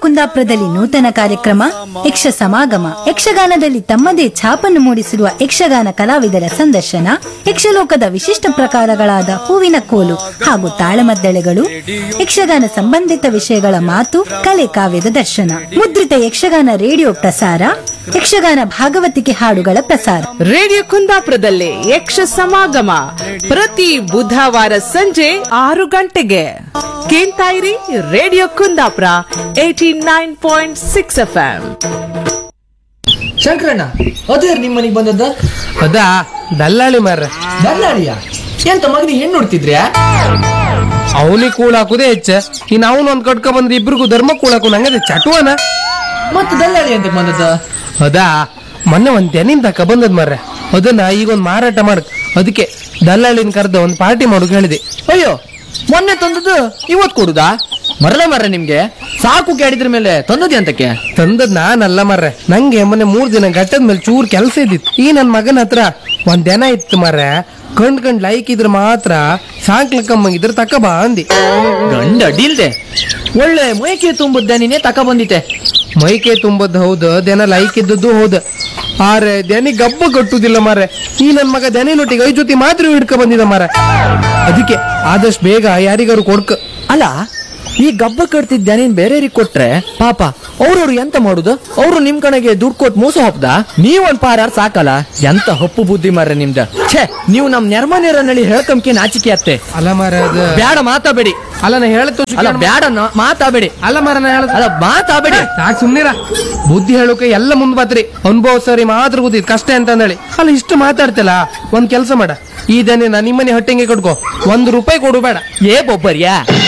ಕುಂದಾಪುರದಲ್ಲಿ ನೂತನ ಕಾರ್ಯಕ್ರಮ ಯಕ್ಷ ಸಮಾಗಮ ಯಕ್ಷಗಾನದಲ್ಲಿ ತಮ್ಮದೇ ಛಾಪನ್ನು ಮೂಡಿಸಿರುವ ಯಕ್ಷಗಾನ ಕಲಾವಿದರ ಸಂದರ್ಶನ ಯಕ್ಷಲೋಕದ ವಿಶಿಷ್ಟ ಪ್ರಕಾರಗಳಾದ ಹೂವಿನ ಕೋಲು ಹಾಗೂ ತಾಳಮದ್ದಳೆಗಳು ಯಕ್ಷಗಾನ ಸಂಬಂಧಿತ ವಿಷಯಗಳ ಮಾತು ಕಲೆ ಕಾವ್ಯದ ದರ್ಶನ ಮುದ್ರಿತ ಯಕ್ಷಗಾನ ರೇಡಿಯೋ ಪ್ರಸಾರ ಯಕ್ಷಗಾನ ಭಾಗವತಿಕೆ ಹಾಡುಗಳ ಪ್ರಸಾರ ರೇಡಿಯೋ ಕುಂದಾಪುರದಲ್ಲಿ ಯಕ್ಷ ಸಮಾಗಮ ಪ್ರತಿ ಬುಧವಾರ ಸಂಜೆ ಆರು ಗಂಟೆಗೆ ಕೇಳ್ತಾ ಇರಿ radio Kundapura eighty nine point six F Shankaranna ಅದೇ ನಿಮ್ಮ ಮನೆಗೆ ಬಂದದ್ದ ಅದಾ ದಲ್ಲಾಳಿ ಮಾರ್ರೆ ದಲ್ಲಾಳಿಯ ಎಂತ ಮಗನಿಗೆ ಹೆಣ್ಣು ನೋಡ್ತಿದ್ರ್ಯಾ ಅವನಿಗೆ ಕೂಳ ಹಾಕುದೇ ಹೆಚ್ಚ ಇನ್ ಅವನು ಒಂದ್ ಕಟ್ಕ ಬಂದ್ರೆ ಇಬ್ರಿಗೂ ಧರ್ಮ ಕೂಳಾಕು ನಂಗದೆ ಚಟುವನ ಮತ್ತೆ ದಲ್ಲಾಳಿ ಅಂತ ಬಂದದ್ದ ಅದಾ ಮೊನ್ನೆ ಒಂದ್ ತೆನಿನ್ ತಕ ಬಂದದ್ ಮಾರ್ರೆ ಅದನ್ನ ಈಗ ಒಂದ್ ಮಾರಾಟ ಮಾಡಕ್ ಅದಕ್ಕೆ ದಲ್ಲಾಳಿನ ಕರೆದ ಒಂದ್ ಪಾರ್ಟಿ ಮಾಡೋಕ್ ಹೇಳಿದೆ ಅಯ್ಯೋ ಮೊನ್ನೆ ತಂದದ್ದು ಇವತ್ ಕೊಡುದಾ ಮರಲ ಮರ ನಿಮ್ಗೆ ಸಾಕು ಕೇಳಿದ್ರ ಮೇಲೆ ತಂದದ್ದೆ ಅಂತಕ್ಕೆ ತಂದದ್ ನಾನಲ್ಲ ಮಾರ್ರೆ ನಂಗೆ ಮೊನ್ನೆ ಮೂರ್ ದಿನ ಗಟ್ಟದ ಮೇಲೆ ಚೂರ್ ಕೆಲಸ ಇದ್ದಿತ್ತು ಈ ನನ್ ಮಗನ ಹತ್ರ ಒಂದ್ ದನ ಇತ್ತು ಮಾರ್ರೆ ಕಂಡ್ ಕಂಡ್ ಲೈಕ್ ಇದ್ರೆ ಮಾತ್ರ ಸಾಂಕ್ಲಕ್ಕಮ್ಮಂಗಿದ್ರೆ ತಕ ಬಾ ಅಂದಿ ಗಂಡ ಅಡ್ಡಿಲ್ದೆ ಒಳ್ಳೆ ಮೈಕೆ ತುಂಬುದ್ದ ನೀನೇ ತಕ ಬಂದಿತ್ತೆ ಮೈಕೆ ತುಂಬದ್ ಹೌದು ದನ ಲೈಕ್ ಇದ್ದದ್ದು ಹೌದು ಆರೆ ದನಿ ಗಬ್ಬ ಕಟ್ಟುದಿಲ್ಲ ಮಾರೆ ಈ ನನ್ ಮಗ ದನಿನೊಟ್ಟಿಗೆ ಐ ಜೊತೆ ಮಾತ್ರ ಹಿಡ್ಕ ಬಂದಿದ ಮಾರ ಅದಕ್ಕೆ ಆದಷ್ಟು ಬೇಗ ಯಾರಿಗಾರು ಕೊಡ್ಕ ಅಲ್ಲ ಈ ಗಬ್ಬ ಕಟ್ತಿದ್ದ ನೀನ್ ಬೇರೆಯವ್ರಿಗೆ ಕೊಟ್ರೆ ಪಾಪ ಅವ್ರವ್ರು ಎಂತ ಮಾಡುದು ಅವ್ರು ನಿಮ್ ಕಡೆಗೆ ದುಡ್ಡು ಕೊಟ್ಟು ಮೋಸ ಹೋಗ್ದ ನೀವೊಂದ್ ಪಾರಾರ್ ಸಾಕಲ್ಲ ಎಂತ ಹಪ್ಪು ಬುದ್ಧಿ ಮಾರ್ರೆ ನಿಮ್ದ ಛೇ ನೀವು ನಮ್ ನೆರ್ಮನೇರನಲ್ಲಿ ಹೇಳ್ಕಂಕೆ ನಾಚಿಕೆ ಅತ್ತೆ ಅಲ್ಲ ಮಾರ ಅದು ಬ್ಯಾಡ ಮಾತಾಬೇಡಿ ಅಲ್ಲ ನಾ ಹೇಳತ್ತು ಅಲ್ಲ ಬ್ಯಾಡ ನ- ಮಾತಾಬೇಡಿ ಅಲ್ಲ ಮಾರ ನಾ ಹೇಳದ್ ಅಲ್ಲ ಮಾತಾಬೇಡಿ ಸಾಕ್ ಸುಮ್ನಿರ ಬುದ್ಧಿ ಹೇಳೋಕೆ ಎಲ್ಲ ಮುಂದ್ ಬತ್ರಿ ಅನುಭವ ಸರಿ ಮಾತ್ರ ಗೊತ್ತಿದ್ ಕಷ್ಟ ಅಂತ ಅಂದಳಿ ಅಲ್ಲ ಇಷ್ಟು ಮಾತಾಡ್ತಿಲ್ಲ ಒಂದ್ ಕೆಲ್ಸ ಮಾಡ ಈ ದನ ನಿಮ್ಮನೆ ಹೊಟ್ಟೆಗೆ ಕಟ್ಕೋ ಒಂದ್ ರೂಪಾಯಿ ಕೊಡು ಬೇಡ ಏ ಬೊಬ್ಬರ್ಯಾ